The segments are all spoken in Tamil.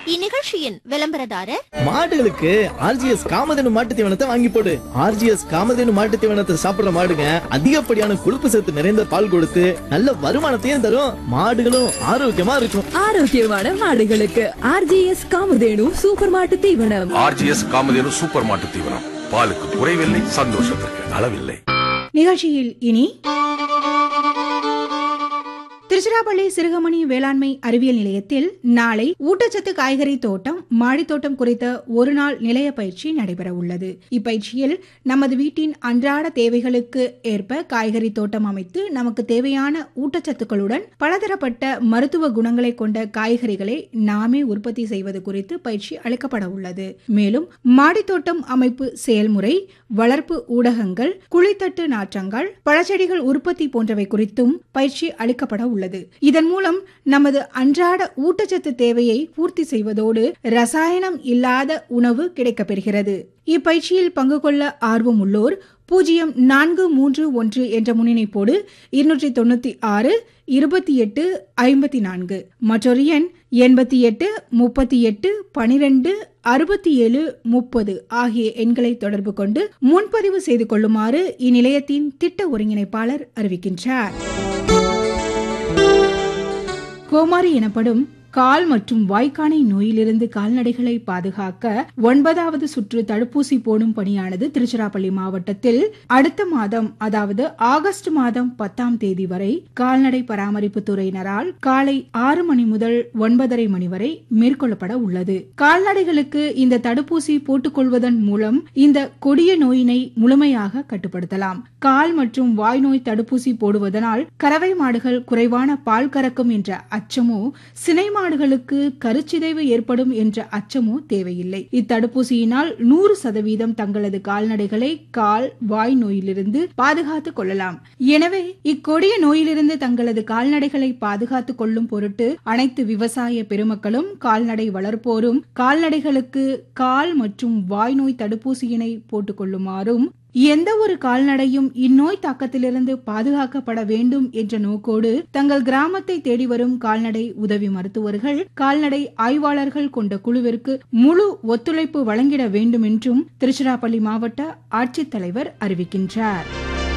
இந்நிகழ்ச்சியின் விளம்பரதாரர் மாடுகளுக்கு ஆர்ஜிஎஸ் காமதேனு மாட்டு தீவனத்தை வாங்கி போடு ஆர்ஜிஎஸ் காமதேனு மாட்டு தீவனத்தை சாப்பிடுற மாடுங்க அதிகப்படியான கொழுப்பு சத்து நிறைந்த பால் கொடுத்து நல்ல வருமானத்தையும் தரும் மாடுகளும் ஆரோக்கியமா இருக்கும் ஆரோக்கியமான மாடுகளுக்கு ஆர்ஜிஎஸ் காமதேனு சூப்பர் மாட்டு தீவனம் ஆர்ஜிஎஸ் காமதேனு சூப்பர் மாட்டு தீவனம் பாலுக்கு குறைவில்லை சந்தோஷத்திற்கு அளவில்லை நிகழ்ச்சியில் இனி திருச்சிராப்பள்ளி சிறுகமணி வேளாண்மை அறிவியல் நிலையத்தில் நாளை ஊட்டச்சத்து காய்கறி தோட்டம் மாடித்தோட்டம் குறித்த ஒரு நாள் நிலைய பயிற்சி நடைபெற உள்ளது இப்பயிற்சியில் நமது வீட்டின் அன்றாட தேவைகளுக்கு ஏற்ப காய்கறி தோட்டம் அமைத்து நமக்கு தேவையான ஊட்டச்சத்துக்களுடன் பலதரப்பட்ட மருத்துவ குணங்களை கொண்ட காய்கறிகளை நாமே உற்பத்தி செய்வது குறித்து பயிற்சி அளிக்கப்பட உள்ளது மேலும் மாடித்தோட்டம் அமைப்பு செயல்முறை வளர்ப்பு ஊடகங்கள் குழித்தட்டு நாற்றங்கள் பழச்செடிகள் உற்பத்தி போன்றவை குறித்தும் பயிற்சி அளிக்கப்பட உள்ளது இதன் மூலம் நமது அன்றாட ஊட்டச்சத்து தேவையை பூர்த்தி செய்வதோடு ரசாயனம் இல்லாத உணவு கிடைக்கப்பெறுகிறது இப்பயிற்சியில் பங்கு கொள்ள ஆர்வம் உள்ளோர் பூஜ்ஜியம் நான்கு மூன்று ஒன்று என்ற முன்னிணைப்போடு இருநூற்றி தொண்ணூத்தி ஆறு இருபத்தி எட்டு ஐம்பத்தி நான்கு மற்றொரு எண் எண்பத்தி எட்டு முப்பத்தி எட்டு பனிரெண்டு அறுபத்தி ஏழு முப்பது ஆகிய எண்களை தொடர்பு கொண்டு முன்பதிவு செய்து கொள்ளுமாறு இந்நிலையத்தின் திட்ட ஒருங்கிணைப்பாளர் அறிவிக்கின்றார் கோமாரி எனப்படும் கால் மற்றும் வாய்க்கானை நோயிலிருந்து கால்நடைகளை பாதுகாக்க ஒன்பதாவது சுற்று தடுப்பூசி போடும் பணியானது திருச்சிராப்பள்ளி மாவட்டத்தில் அடுத்த மாதம் அதாவது ஆகஸ்ட் மாதம் பத்தாம் தேதி வரை கால்நடை பராமரிப்பு துறையினரால் காலை ஆறு மணி முதல் ஒன்பதரை மணி வரை மேற்கொள்ளப்பட உள்ளது கால்நடைகளுக்கு இந்த தடுப்பூசி போட்டுக்கொள்வதன் மூலம் இந்த கொடிய நோயினை முழுமையாக கட்டுப்படுத்தலாம் கால் மற்றும் வாய் நோய் தடுப்பூசி போடுவதனால் கறவை மாடுகள் குறைவான பால் கறக்கும் என்ற அச்சமோ சினை மாடுகளுக்கு கருச்சிதைவு ஏற்படும் என்ற அச்சமோ தேவையில்லை இத்தடுப்பூசியினால் நூறு சதவீதம் தங்களது கால்நடைகளை கால் வாய் நோயிலிருந்து பாதுகாத்துக் கொள்ளலாம் எனவே இக்கொடிய நோயிலிருந்து தங்களது கால்நடைகளை பாதுகாத்துக் கொள்ளும் பொருட்டு அனைத்து விவசாய பெருமக்களும் கால்நடை வளர்ப்போரும் கால்நடைகளுக்கு கால் மற்றும் வாய் நோய் தடுப்பூசியினை போட்டுக் கொள்ளுமாறும் எந்த ஒரு கால்நடையும் இந்நோய் தாக்கத்திலிருந்து பாதுகாக்கப்பட வேண்டும் என்ற நோக்கோடு தங்கள் கிராமத்தை தேடி வரும் கால்நடை உதவி மருத்துவர்கள் கால்நடை ஆய்வாளர்கள் கொண்ட குழுவிற்கு முழு ஒத்துழைப்பு வழங்கிட வேண்டும் என்றும் திருச்சிராப்பள்ளி மாவட்ட ஆட்சித்தலைவர் அறிவிக்கின்றார்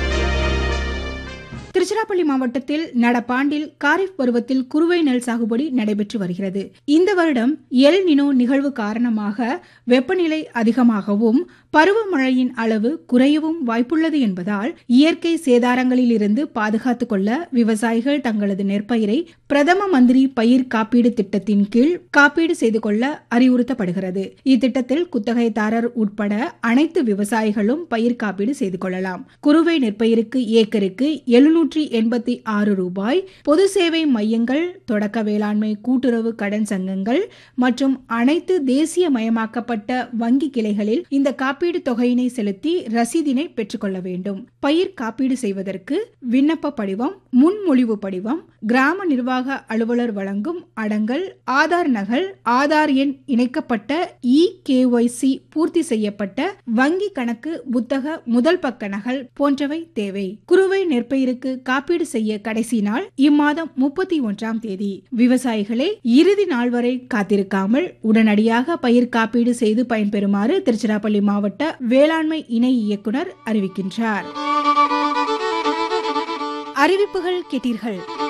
திருச்சிராப்பள்ளி மாவட்டத்தில் நடப்பாண்டில் காரிஃப் பருவத்தில் குறுவை நெல் சாகுபடி நடைபெற்று வருகிறது இந்த வருடம் எல் நினோ நிகழ்வு காரணமாக வெப்பநிலை அதிகமாகவும் பருவமழையின் அளவு குறையவும் வாய்ப்புள்ளது என்பதால் இயற்கை சேதாரங்களில் இருந்து பாதுகாத்துக் கொள்ள விவசாயிகள் தங்களது நெற்பயிரை பிரதம மந்திரி பயிர் காப்பீடு திட்டத்தின் கீழ் காப்பீடு செய்து கொள்ள அறிவுறுத்தப்படுகிறது இத்திட்டத்தில் குத்தகைதாரர் உட்பட அனைத்து விவசாயிகளும் பயிர் காப்பீடு செய்து கொள்ளலாம் குறுவை நெற்பயிருக்கு ஏக்கருக்கு எழுநூற்றி எண்பத்தி ஆறு ரூபாய் பொது சேவை மையங்கள் தொடக்க வேளாண்மை கூட்டுறவு கடன் சங்கங்கள் மற்றும் அனைத்து தேசியமயமாக்கப்பட்ட வங்கி கிளைகளில் இந்த காப்பீடு தொகையினை செலுத்தி ரசீதினை பெற்றுக்கொள்ள வேண்டும் பயிர் காப்பீடு செய்வதற்கு விண்ணப்ப படிவம் முன்மொழிவு படிவம் கிராம நிர்வாக அலுவலர் வழங்கும் அடங்கல் ஆதார் நகல் ஆதார் எண் இணைக்கப்பட்ட இ கேஒய்சி பூர்த்தி செய்யப்பட்ட வங்கி கணக்கு புத்தக முதல் பக்க நகல் போன்றவை தேவை குறுவை நெற்பயிருக்கு காப்பீடு செய்ய கடைசி நாள் இம்மாதம் முப்பத்தி ஒன்றாம் தேதி விவசாயிகளே இறுதி நாள் வரை காத்திருக்காமல் உடனடியாக பயிர் காப்பீடு செய்து பயன்பெறுமாறு திருச்சிராப்பள்ளி மாவட்ட வேளாண்மை இணை இயக்குனர் அறிவிக்கின்றார் அறிவிப்புகள் கேட்டீர்கள்